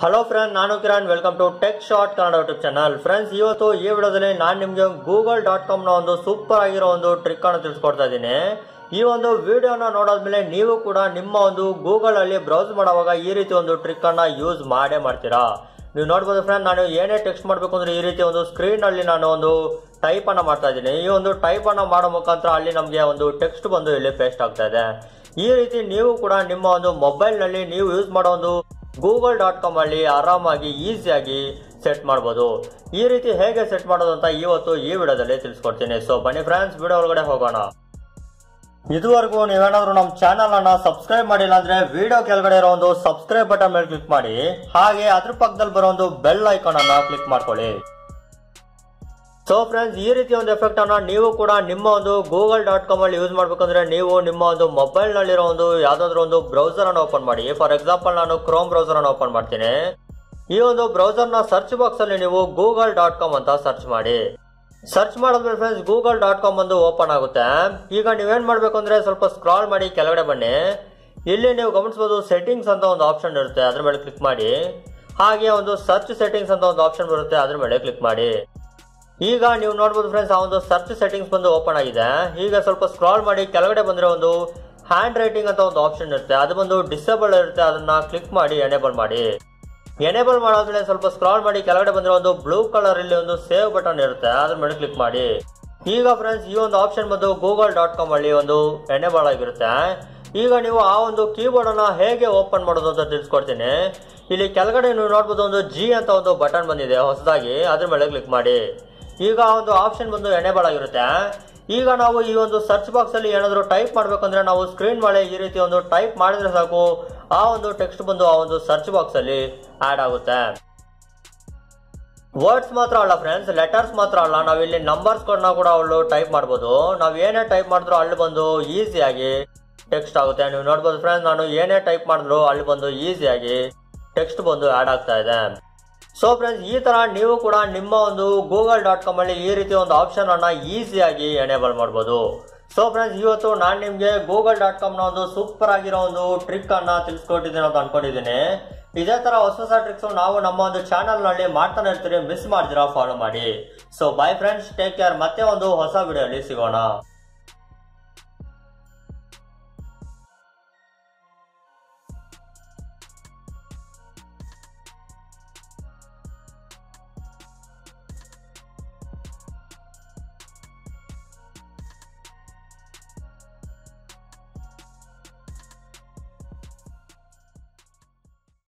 hello friend ನಾನು Kiran welcome to tech short Kannada YouTube channel friends ಇವತ್ತು ಈ ವಿಡಿಯೋದಲ್ಲಿ ನಾನು ನಿಮಗೆ ಗೂಗಲ್ ಡಾಟ್ ಕಾಮ್ನ ಒಂದು ಸೂಪರ್ ಆಗಿರೋ ಒಂದು ಟ್ರಿಕ್ ಅನ್ನು ತಿಳಿಸ್ಕೊಡ್ತಾ ಇದ್ದೀನಿ ಈ ಒಂದು ವಿಡಿಯೋನ ನೋಡಾದ್ಮೇಲೆ ನೀವು ಕೂಡ ನಿಮ್ಮ ಒಂದು ಗೂಗಲ್ ಅಲ್ಲಿ ಬ್ರೌಸ್ ಮಾಡುವಾಗ ಈ ರೀತಿ ಒಂದು ಟ್ರಿಕ್ ಅನ್ನ ಯೂಸ್ ಮಾಡೇ ಮಾಡ್ತೀರಾ ನೀವು ನೋಡ್ಬೋದು ಫ್ರೆಂಡ್ ನಾನು ಏನೇ ಟೆಕ್ಸ್ಟ್ ಮಾಡಬೇಕು ಅಂದ್ರೆ ಈ ರೀತಿ ಒಂದು ಸ್ಕ್ರೀನ್ ಅಲ್ಲಿ ನಾನು ಒಂದು ಟೈಪ್ ಅನ್ನ ಮಾಡ್ತಾ ಇದ್ದೀನಿ ಈ ಒಂದು ಟೈಪ್ ಅನ್ನ ಮಾಡೋ ಮುಖಾಂತರ ಅಲ್ಲಿ ನಮಗೆ ಒಂದು ಟೆಕ್ಸ್ಟ್ ಬಂದು ಇಲ್ಲಿ ಪೇಸ್ಟ್ ಆಗ್ತಾ ಇದೆ ಈ ರೀತಿ ನೀವು ಕೂಡ ನಿಮ್ಮ ಒಂದು ಮೊಬೈಲ್ ನಲ್ಲಿ ನೀವು ಯೂಸ್ ಮಾಡೋ ಒಂದು ಗೂಗಲ್ ಡಾಟ್ ಕಾಮ್ ಅಲ್ಲಿ ಆರಾಮಾಗಿ ಈಸಿಯಾಗಿ ಸೆಟ್ ಮಾಡ್ಬೋದು ಈ ರೀತಿ ಹೇಗೆ ಸೆಟ್ ಮಾಡೋದು ಅಂತ ಇವತ್ತು ಈ ವಿಡಿಯೋದಲ್ಲಿ ತಿಳಿಸ್ಕೊಡ್ತೀನಿ ಸೊ ಬನ್ನಿ ಫ್ರೆಂಡ್ಸ್ ವಿಡಿಯೋ ಒಳಗಡೆ ಹೋಗೋಣ ಇದುವರೆಗೂ ನೀವೇನಾದ್ರೂ ನಮ್ಮ ಚಾನಲ್ ಅನ್ನ ಸಬ್ಸ್ಕ್ರೈಬ್ ಮಾಡಿಲ್ಲ ಅಂದ್ರೆ ವಿಡಿಯೋ ಕೆಳಗಡೆ ಇರೋ ಒಂದು ಸಬ್ಸ್ಕ್ರೈಬ್ ಬಟನ್ ಮೇಲೆ ಕ್ಲಿಕ್ ಮಾಡಿ ಹಾಗೆ ಅದ್ರ ಪಕ್ಕದಲ್ಲಿ ಬರೋ ಒಂದು ಬೆಲ್ ಐಕಾನ್ ಅನ್ನ ಕ್ಲಿಕ್ ಮಾಡ್ಕೊಳ್ಳಿ ಸೊ ಫ್ರೆಂಡ್ಸ್ ಈ ರೀತಿ ಒಂದು ಎಫೆಕ್ಟ್ ಅನ್ನ ನೀವು ಕೂಡ ನಿಮ್ಮ ಒಂದು ಗೂಗಲ್ ಡಾಟ್ ಕಾಮ್ ಅಲ್ಲಿ ಯೂಸ್ ಮಾಡ್ಬೇಕಂದ್ರೆ ನೀವು ನಿಮ್ಮ ಒಂದು ಮೊಬೈಲ್ ನಲ್ಲಿರೋ ಒಂದು ಯಾವ್ದಾದ್ರು ಒಂದು ಬ್ರೌಸರ್ ಅನ್ನು ಓಪನ್ ಮಾಡಿ ಫಾರ್ ಎಕ್ಸಾಂಪಲ್ ನಾನು ಕ್ರೋಮ್ ಬ್ರೌಸರ್ ಅನ್ನು ಓಪನ್ ಮಾಡ್ತೀನಿ ಈ ಒಂದು ಬ್ರೌಸರ್ ನ ಸರ್ಚ್ ಬಾಕ್ಸ್ ಅಲ್ಲಿ ನೀವು ಗೂಗಲ್ ಡಾಟ್ ಕಾಮ್ ಅಂತ ಸರ್ಚ್ ಮಾಡಿ ಸರ್ಚ್ ಮಾಡಿದ್ಮೇಲೆ ಫ್ರೆಂಡ್ಸ್ ಗೂಗಲ್ ಡಾಟ್ ಕಾಮ್ ಒಂದು ಓಪನ್ ಆಗುತ್ತೆ ಈಗ ನೀವೇನ್ ಮಾಡ್ಬೇಕು ಅಂದ್ರೆ ಸ್ವಲ್ಪ ಸ್ಕ್ರಾಲ್ ಮಾಡಿ ಕೆಳಗಡೆ ಬನ್ನಿ ಇಲ್ಲಿ ನೀವು ಗಮನಿಸಬಹುದು ಸೆಟ್ಟಿಂಗ್ಸ್ ಅಂತ ಒಂದು ಆಪ್ಷನ್ ಇರುತ್ತೆ ಅದ್ರ ಮೇಲೆ ಕ್ಲಿಕ್ ಮಾಡಿ ಹಾಗೆ ಒಂದು ಸರ್ಚ್ ಸೆಟ್ಟಿಂಗ್ಸ್ ಅಂತ ಒಂದು ಆಪ್ಷನ್ ಬರುತ್ತೆ ಅದ್ರ ಮೇಲೆ ಕ್ಲಿಕ್ ಮಾಡಿ ಈಗ ನೀವು ನೋಡ್ಬೋದು ಫ್ರೆಂಡ್ಸ್ ಆ ಒಂದು ಸರ್ಚ್ ಸೆಟ್ಟಿಂಗ್ಸ್ ಬಂದು ಓಪನ್ ಆಗಿದೆ ಈಗ ಸ್ವಲ್ಪ ಸ್ಕ್ರಾಲ್ ಮಾಡಿ ಕೆಳಗಡೆ ಬಂದ್ರೆ ಒಂದು ಹ್ಯಾಂಡ್ ರೈಟಿಂಗ್ ಅಂತ ಒಂದು ಆಪ್ಷನ್ ಇರುತ್ತೆ ಅದು ಬಂದು ಡಿಸೇಬಲ್ ಇರುತ್ತೆ ಅದನ್ನ ಕ್ಲಿಕ್ ಮಾಡಿ ಎನೇಬಲ್ ಮಾಡಿ ಎನೇಬಲ್ ಮಾಡಾದ್ಮೇಲೆ ಸ್ವಲ್ಪ ಸ್ಕ್ರಾಲ್ ಮಾಡಿ ಕೆಳಗಡೆ ಬಂದ್ರೆ ಒಂದು ಬ್ಲೂ ಕಲರ್ ಇಲ್ಲಿ ಒಂದು ಸೇವ್ ಬಟನ್ ಇರುತ್ತೆ ಅದ್ರ ಮೇಲೆ ಕ್ಲಿಕ್ ಮಾಡಿ ಈಗ ಫ್ರೆಂಡ್ಸ್ ಈ ಒಂದು ಆಪ್ಷನ್ ಬಂದು ಗೂಗಲ್ ಡಾಟ್ ಕಾಮ್ ಅಲ್ಲಿ ಒಂದು ಎನೇಬಲ್ ಆಗಿರುತ್ತೆ ಈಗ ನೀವು ಆ ಒಂದು ಕೀಬೋರ್ಡ್ ಅನ್ನ ಹೇಗೆ ಓಪನ್ ಮಾಡೋದು ಅಂತ ತಿಳಿಸ್ಕೊಡ್ತೀನಿ ಇಲ್ಲಿ ಕೆಳಗಡೆ ನೀವು ನೋಡ್ಬೋದು ಒಂದು ಜಿ ಅಂತ ಒಂದು ಬಟನ್ ಬಂದಿದೆ ಹೊಸದಾಗಿ ಅದ್ರ ಮೇಲೆ ಕ್ಲಿಕ್ ಮಾಡಿ ಈಗ ಆ ಒಂದು ಆಪ್ಷನ್ ಬಂದು ಎನೇಬಲ್ ಆಗಿರುತ್ತೆ ಈಗ ನಾವು ಈ ಒಂದು ಸರ್ಚ್ ಬಾಕ್ಸ್ ಅಲ್ಲಿ ಏನಾದ್ರು ಟೈಪ್ ಮಾಡ್ಬೇಕಂದ್ರೆ ನಾವು ಸ್ಕ್ರೀನ್ ಮೇಲೆ ಈ ರೀತಿ ಒಂದು ಟೈಪ್ ಮಾಡಿದ್ರೆ ಸಾಕು ಆ ಒಂದು ಟೆಕ್ಸ್ಟ್ ಬಂದು ಆ ಒಂದು ಸರ್ಚ್ ಬಾಕ್ಸ್ ಅಲ್ಲಿ ಆಡ್ ಆಗುತ್ತೆ ವರ್ಡ್ಸ್ ಮಾತ್ರ ಅಲ್ಲ ಫ್ರೆಂಡ್ಸ್ ಲೆಟರ್ಸ್ ಮಾತ್ರ ಅಲ್ಲ ನಾವಿಲ್ಲಿ ನಂಬರ್ಸ್ ಗಳನ್ನ ಕೂಡ ಅವಳು ಟೈಪ್ ಮಾಡ್ಬೋದು ನಾವ್ ಏನೇ ಟೈಪ್ ಮಾಡಿದ್ರು ಅಲ್ಲಿ ಬಂದು ಈಸಿಯಾಗಿ ಟೆಕ್ಸ್ಟ್ ಆಗುತ್ತೆ ನೀವು ನೋಡ್ಬೋದು ಫ್ರೆಂಡ್ಸ್ ನಾನು ಏನೇ ಟೈಪ್ ಮಾಡಿದ್ರು ಅಲ್ಲಿ ಬಂದು ಈಸಿಯಾಗಿ ಟೆಕ್ಸ್ಟ್ ಬಂದು ಆಡ್ ಆಗ್ತಾ ಇದೆ ಸೊ ಫ್ರೆಂಡ್ಸ್ ಈ ತರ ನೀವು ಕೂಡ ನಿಮ್ಮ ಒಂದು ಗೂಗಲ್ ಡಾಟ್ ಕಾಮ್ ಅಲ್ಲಿ ಈ ರೀತಿ ಒಂದು ಆಪ್ಷನ್ ಅನ್ನ ಈಸಿಯಾಗಿ ಎನೇಬಲ್ ಮಾಡಬಹುದು ಸೊ ಫ್ರೆಂಡ್ಸ್ ಇವತ್ತು ನಾನು ನಿಮ್ಗೆ ಗೂಗಲ್ ಡಾಟ್ ಕಾಮ್ ನ ಒಂದು ಸೂಪರ್ ಆಗಿರೋ ಒಂದು ಟ್ರಿಕ್ ಅನ್ನ ತಿಳಿಸ್ಕೊಟ್ಟಿದ್ದೀನಿ ಅಂತ ಅನ್ಕೊಂಡಿದ್ದೀನಿ ಇದೇ ತರ ಹೊಸ ಹೊಸ ಟ್ರಿಕ್ಸ್ ನಾವು ನಮ್ಮ ಒಂದು ಚಾನಲ್ ನಲ್ಲಿ ಮಾಡ್ತಾನೆ ಇರ್ತೀರಿ ಮಿಸ್ ಮಾಡಿದಿರಾ ಫಾಲೋ ಮಾಡಿ so bye friends take care ಮತ್ತೆ ಒಂದು ಹೊಸ ವಿಡಿಯೋ ಅಲ್ಲಿ ಸಿಗೋಣ